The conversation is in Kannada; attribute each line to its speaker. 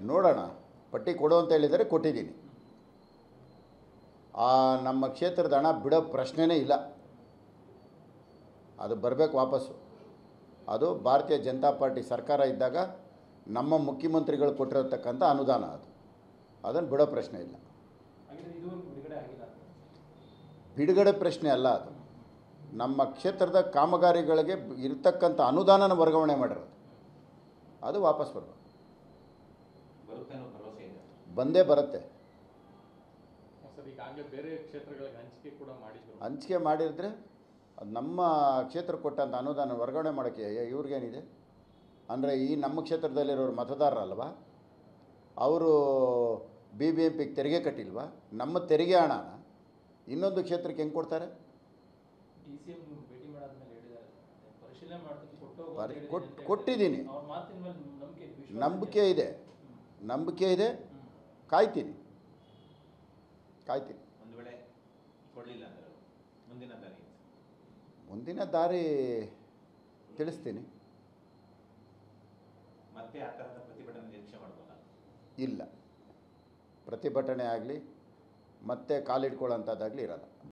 Speaker 1: ನೋಡೋಣ ಪಟ್ಟಿ ಕೊಡು ಅಂತ ಹೇಳಿದರೆ ಕೊಟ್ಟಿದ್ದೀನಿ ಆ ನಮ್ಮ ಕ್ಷೇತ್ರದ ಹಣ ಬಿಡೋ ಪ್ರಶ್ನೆನೇ ಇಲ್ಲ ಅದು ಬರಬೇಕು ವಾಪಸ್ಸು ಅದು ಭಾರತೀಯ ಜನತಾ ಪಾರ್ಟಿ ಸರ್ಕಾರ ಇದ್ದಾಗ ನಮ್ಮ ಮುಖ್ಯಮಂತ್ರಿಗಳು ಕೊಟ್ಟಿರತಕ್ಕಂಥ ಅನುದಾನ ಅದು ಅದನ್ನು ಬಿಡೋ ಪ್ರಶ್ನೆ ಇಲ್ಲ
Speaker 2: ಹಾಗಿದ್ರೆ ಇದುವರೆಗೂ ಬಿಡುಗಡೆ ಆಗಿಲ್ಲ ಅಂತ
Speaker 1: ಬಿಡುಗಡೆ ಪ್ರಶ್ನೆ ಅಲ್ಲ ಅದು ನಮ್ಮ ಕ್ಷೇತ್ರದ ಕಾಮಗಾರಿಗಳಿಗೆ ಇರತಕ್ಕಂಥ ಅನುದಾನನ ವರ್ಗಾವಣೆ ಮಾಡಿರೋದು ಅದು ವಾಪಸ್ ಬರಬೇಕು
Speaker 3: ಬರುತ್ತೆ ಅನ್ನೋ ಭರವಸೆ ಇದೆ
Speaker 1: ಬಂದೇ ಬರುತ್ತೆ
Speaker 2: ಸರ್ ಈಗಾಗಲೇ ಬೇರೆ ಕ್ಷೇತ್ರಗಳಿಗೆ ಹಂಚಿಕೆ ಕೂಡ ಮಾಡಿದ್ರು
Speaker 1: ಹಂಚಿಕೆ ಮಾಡಿದರೆ ಅದು ನಮ್ಮ ಕ್ಷೇತ್ರಕ್ಕೆ ಕೊಟ್ಟಂಥ ಅನುದಾನ ವರ್ಗಾವಣೆ ಮಾಡೋಕ್ಕೆ ಇವ್ರಿಗೇನಿದೆ ಅಂದರೆ ಈ ನಮ್ಮ ಕ್ಷೇತ್ರದಲ್ಲಿರೋರು ಮತದಾರರಲ್ವಾ ಅವರು ಬಿ ಬಿ ಎಂ ಪಿಗೆ ತೆರಿಗೆ ಕಟ್ಟಿಲ್ವಾ ನಮ್ಮ ತೆರಿಗೆ ಹಣನ ಇನ್ನೊಂದು ಕ್ಷೇತ್ರಕ್ಕೆ ಹೆಂಗೆ ಕೊಡ್ತಾರೆ
Speaker 2: ಡಿ ಸಿ ಎಂ ಭೇಟಿ ಮಾಡಾದ್ಮೇಲೆ ಹೇಳಿದ್ದಾರೆ ಪರಿಶೀಲನೆ ಮಾಡ್ತೀನಿ ಕೊಟ್ಟು ಹೋಗು ಅಂತ
Speaker 1: ಪರಿ-
Speaker 2: ಹೇಳಿದ್ದೀನಿ
Speaker 1: ಕೊಟ್-
Speaker 2: ಅಂತ ಹೇಳಿದ್ದಾರೆ.
Speaker 1: ಕೊಟ್ಟಿದ್ದೀನಿ.
Speaker 2: ಅವ್ರ ಮಾತಿನ ಮೇಲೆ ನಂಬಿಕೆ ಇದೆ, ವಿಶ್ವಾಸ
Speaker 1: ನಂಬಿಕೆ ಇದೆ ನಂಬಿಕೆ ಇದೆ
Speaker 2: ಹ್ಮ್.
Speaker 1: ಕಾಯ್ತೀನಿ ಕಾಯ್ತೀನಿ
Speaker 3: ಒಂದು ವೇಳೆ ಕೊಡಲಿಲ್ಲ ಅಂದ್ರೆ ಮುಂದಿನ ದಾರಿ ಏನು?
Speaker 1: ಮುಂದಿನ ದಾರಿ ತಿಳಿಸ್ತೀನಿ
Speaker 3: ಮತ್ತೆ ಆ ಥರದ ಪ್ರತಿಭಟನೆ ನಿರೀಕ್ಷೆ ಮಾಡ್ಬೋದಾ
Speaker 1: ಇಲ್ಲ ಪ್ರತಿಭಟನೆ ಆಗಲಿ ಮತ್ತೆ ಕಾಲಿಡ್ಕೊಳ್ಳೋಂಥದ್ದಾಗಲಿ ಇರಲ್ಲ